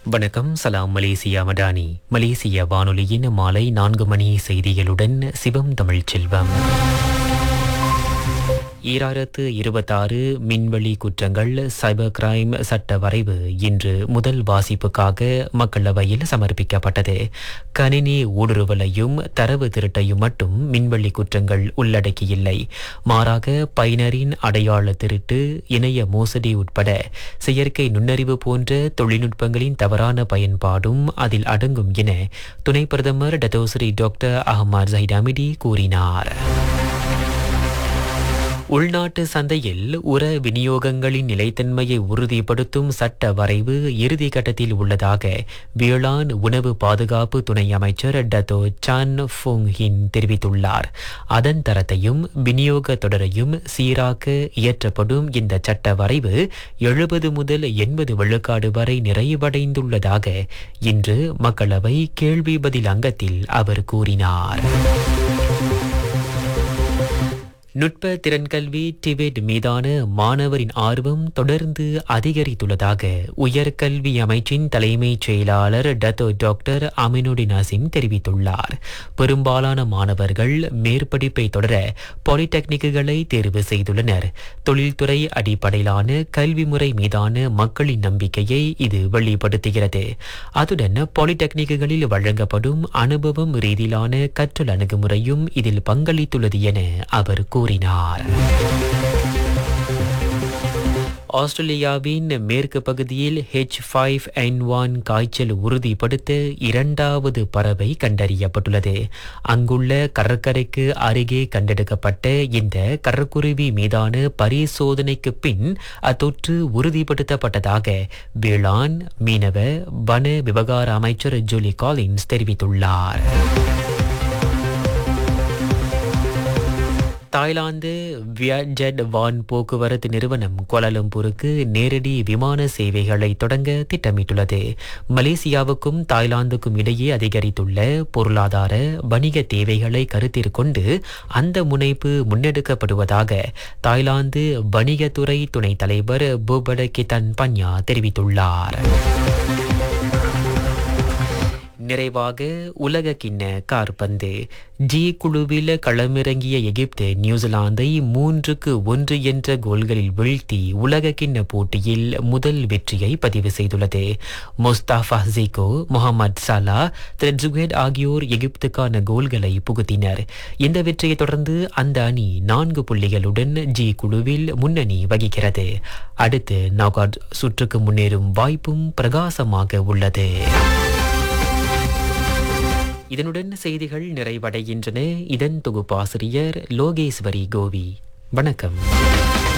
வணக்கம் சலாம் மலேசியா மடானி மலேசிய வானொலியின் மாலை நான்கு மணி செய்திகளுடன் சிவம் தமிழ்ச் செல்வம் ஈராயிரத்து இருபத்தாறு மின்வெளி குற்றங்கள் சைபர் கிரைம் சட்ட வரைவு இன்று முதல் வாசிப்புக்காக மக்களவையில் சமர்ப்பிக்கப்பட்டது கணினி ஊடுருவலையும் தரவு திருட்டையும் மட்டும் மின்வெளி குற்றங்கள் உள்ளடக்கியில்லை மாறாக பயனரின் அடையாள திருட்டு இணைய மோசடி உட்பட செயற்கை நுண்ணறிவு போன்ற தொழில்நுட்பங்களின் தவறான பயன்பாடும் அதில் அடங்கும் என துணை பிரதமர் டத்தோஸ்ரீ டாக்டர் அஹ்மத் ஜைடாமிடி கூறினார் உள்நாட்டு சந்தையில் உர விநியோகங்களின் நிலைத்தன்மையை உறுதிப்படுத்தும் சட்ட வரைவு இறுதி கட்டத்தில் உள்ளதாக வேளாண் உணவு பாதுகாப்பு துணை அமைச்சர் டத்தோ சான் ஃபோங் ஹின் தெரிவித்துள்ளார் அதன் தரத்தையும் விநியோக தொடரையும் சீராக்க இயற்றப்படும் இந்த சட்ட வரைவு எழுபது முதல் எண்பது விழுக்காடு வரை நிறைவடைந்துள்ளதாக இன்று மக்களவை கேள்வி பதில் அங்கத்தில் அவர் கூறினார் நுட்ப திறன்கல்வி டிபெட் மீதான மாணவரின் ஆர்வம் தொடர்ந்து அதிகரித்துள்ளதாக உயர்கல்வி அமைச்சின் தலைமைச் செயலாளர் டத்தோ டாக்டர் அமினுடின் அசிம் தெரிவித்துள்ளார் பெரும்பாலான மாணவர்கள் மேற்படிப்பை தொடர பாலிடெக்னிக்குகளை தேர்வு செய்துள்ளனர் தொழில்துறை அடிப்படையிலான கல்வி முறை மீதான மக்களின் நம்பிக்கையை இது வெளிப்படுத்துகிறது அதுடன் பாலிடெக்னிக்குகளில் வழங்கப்படும் அனுபவம் ரீதியிலான கற்றல் அணுகுமுறையும் இதில் பங்களித்துள்ளது என அவர் கூறினார் ஆஸ்திரேலியாவின் மேற்கு பகுதியில் ஹெச் ஃபைவ் என் ஒன் காய்ச்சல் உறுதிப்படுத்த இரண்டாவது பறவை கண்டறியப்பட்டுள்ளது அங்குள்ள கடற்கரைக்கு அருகே கண்டெடுக்கப்பட்ட இந்த கடற்குருவி மீதான பரிசோதனைக்கு பின் அத்தொற்று உறுதிப்படுத்தப்பட்டதாக வேளாண் மீனவ வன விவகார அமைச்சர் ஜூலி காலின்ஸ் தெரிவித்துள்ளார் தாய்லாந்து வியட்ஜெட் வான் போக்குவரத்து நிறுவனம் கோலாலம்பூருக்கு நேரடி விமான சேவைகளை தொடங்க திட்டமிட்டுள்ளது மலேசியாவுக்கும் தாய்லாந்துக்கும் இடையே அதிகரித்துள்ள பொருளாதார வணிக தேவைகளை கருத்தில் கொண்டு அந்த முனைப்பு முன்னெடுக்கப்படுவதாக தாய்லாந்து வணிகத்துறை துணைத் தலைவர் பூபட கிதன் பன்யா தெரிவித்துள்ளார் நிறைவாக உலக கிண்ண கார்பந்து ஜி குழுவில் களமிறங்கிய எகிப்து நியூசிலாந்தை மூன்றுக்கு ஒன்று என்ற கோல்களில் வீழ்த்தி உலக கிண்ண போட்டியில் முதல் வெற்றியை பதிவு செய்துள்ளது முஸ்தாஃபா ஜிகோ முகமது சலா த்ரெட்ஜுகேட் ஆகியோர் எகிப்துக்கான கோல்களை புகுத்தினர் இந்த வெற்றியை தொடர்ந்து அந்த அணி நான்கு புள்ளிகளுடன் ஜி குழுவில் முன்னணி வகிக்கிறது அடுத்து நாகாட் சுற்றுக்கு முன்னேறும் வாய்ப்பும் பிரகாசமாக உள்ளது இதனுடன் செய்திகள் நிறைவடைகின்றன இதன் தொகுப்பாசிரியர் லோகேஸ்வரி கோவி வணக்கம்